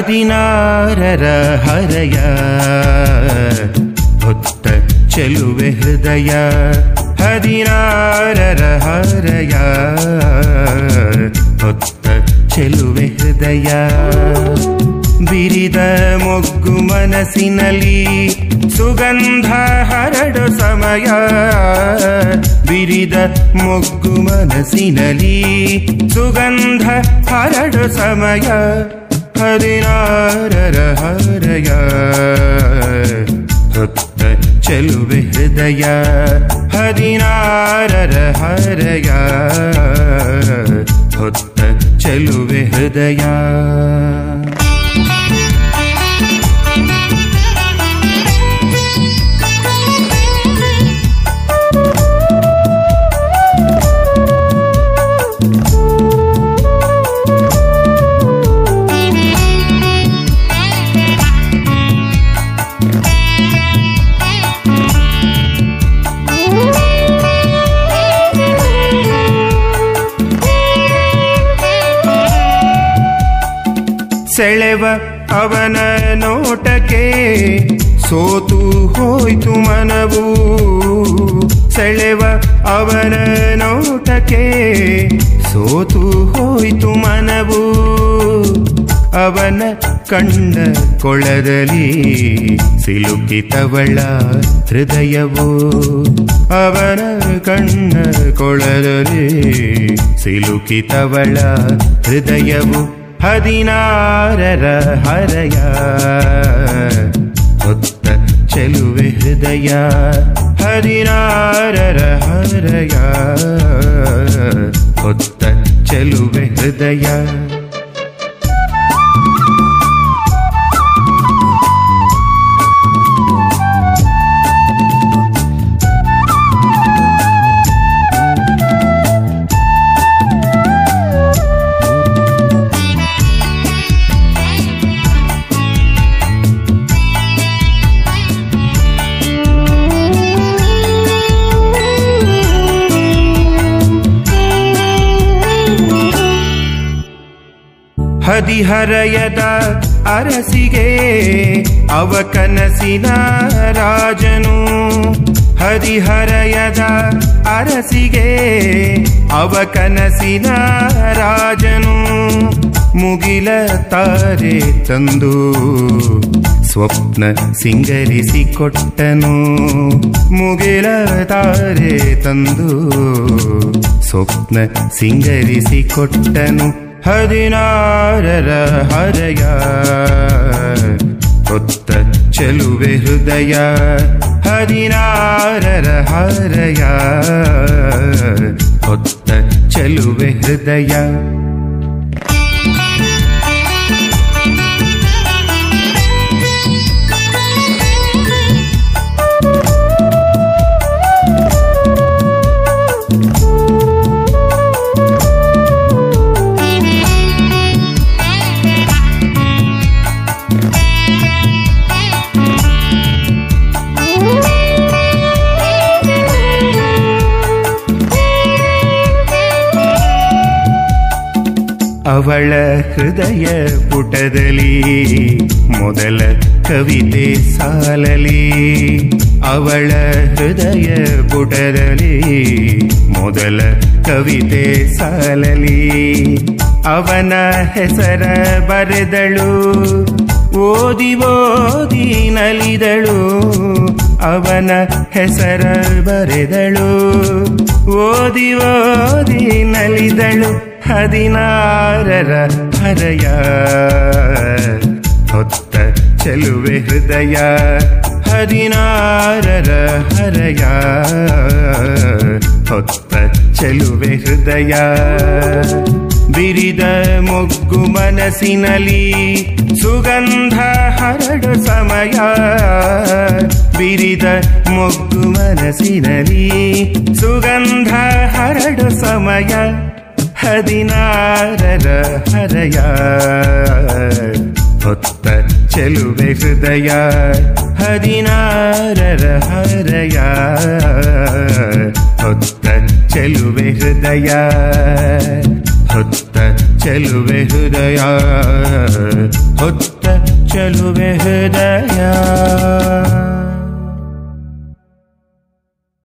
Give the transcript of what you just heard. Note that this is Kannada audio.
ಹದಿನಾರರ ಹರಯ ಹೊತ್ತ ಚೆಲುವೆ ಹೃದಯ ಹದಿನಾರರ ಹರಯ ಹೊತ್ತ ಚೆಲುವೆ ಹೃದಯ ಬಿರಿದ ಮೊಗ್ಗು ಮನಸ್ಸಿನಲ್ಲಿ ಸುಗಂಧ ಹರಡು ಸಮಯ ಬಿರಿದ ಮೊಗ್ಗು ಮನಸ್ಸಿನಲ್ಲಿ ಸುಗಂಧ ಹರಡು ಸಮಯ ಹದಿನಾರರ ಹರಯ ಹೊತ್ತ ಚೆಲುವೆ ಹೃದಯ ಹದಿನಾರರ ಹರಯ ಹೊತ್ತ ಚೆಲುವೆ ಹೃದಯ ಸೆಳೆವ ಅವನ ನೋಟಕ್ಕೆ ಸೋತು ಹೋಯ್ತು ಮನವು ಸೆಳೆವ ಅವನ ನೋಟಕ್ಕೆ ಸೋತು ಹೋಯ್ತು ಮನವು ಅವನ ಕಣ್ಣ ಕೊಳದಲ್ಲಿ ಸಿಲುಕಿತವಳ ಹೃದಯವು ಅವನ ಕಣ್ಣ ಕೊಳದಲ್ಲಿ ಸಿಲುಕಿತವಳ ಹೃದಯವು ಹದಿನಾರರ ಹರಯ ಹೊತ್ತ ಚೆಲುವೆ ಹೃದಯ ಹದಿನಾರರ ಹರಯ ಹೊತ್ತ ಚೆಲುವೆ ಹೃದಯ ಹದಿಹರಯದ ಅರಸಿಗೆ ಅವ ಕನಸಿನ ರಾಜನು ಹದಿಹರಯದ ಅರಸಿಗೆ ಅವ ಕನಸಿನ ರಾಜನು ಮುಗಿಲ ತಾರೆ ತಂದು ಸ್ವಪ್ನ ಸಿಂಗರಿಸಿ ಕೊಟ್ಟನು ಮುಗಿಲ ತಾರೆ ತಂದು ಸ್ವಪ್ನ ಸಿಂಗರಿಸಿ ಕೊಟ್ಟನು ಹದಿನಾರರ ಹರಯ ಹೊತ್ತ ಚೆಲುವೆ ಹೃದಯ ಹದಿನಾರರ ಹರಯ ಹೊತ್ತ ಚೆಲುವೆ ಹೃದಯ ಅವಳ ಹೃದಯ ಪುಟದಲ್ಲಿ ಮೊದಲ ಕವಿತೆ ಸಾಲಲಿ ಅವಳ ಹೃದಯ ಪುಟದಲ್ಲಿ ಮೊದಲ ಕವಿತೆ ಸಾಲಲಿ ಅವನ ಹೆಸರ ಬರೆದಳು ಓದಿ ಓದಿ ನಲಿದಳು ಅವನ ಹೆಸರ ಬರೆದಳು ಓದಿ ಓದಿ ನಲಿದಳು ಹದಿನಾರರ ಹರಯ ಹೊತ್ತ ಚೆಲುವೆ ಹೃದಯ ಹದಿನಾರರ ಹರಯ ಹೊತ್ತ ಚೆಲುವೆ ಹೃದಯ ಬಿರಿದ ಮೊಗ್ಗು ಮನಸ್ಸಿನಲ್ಲಿ ಸುಗಂಧ ಹರಡು ಸಮಯ ಬಿರಿದ ಮೊಗ್ಗು ಮನಸ್ಸಿನಲ್ಲಿ ಸುಗಂಧ ಹರಡು ಸಮಯ ಹದಿನಾರರ ಹರಯ ಹೊತ್ತ ಚೆಲುವೆ ಹೃದಯ ಹದಿನಾರರ ಹರಯ ಹೊತ್ತ ಚೆಲುವೆ ಹೃದಯ ಹೊತ್ತ ಚೆಲುವೆ ಹೃದಯ ಹೊತ್ತ ಚೆಲುವೆ ಹೃದಯ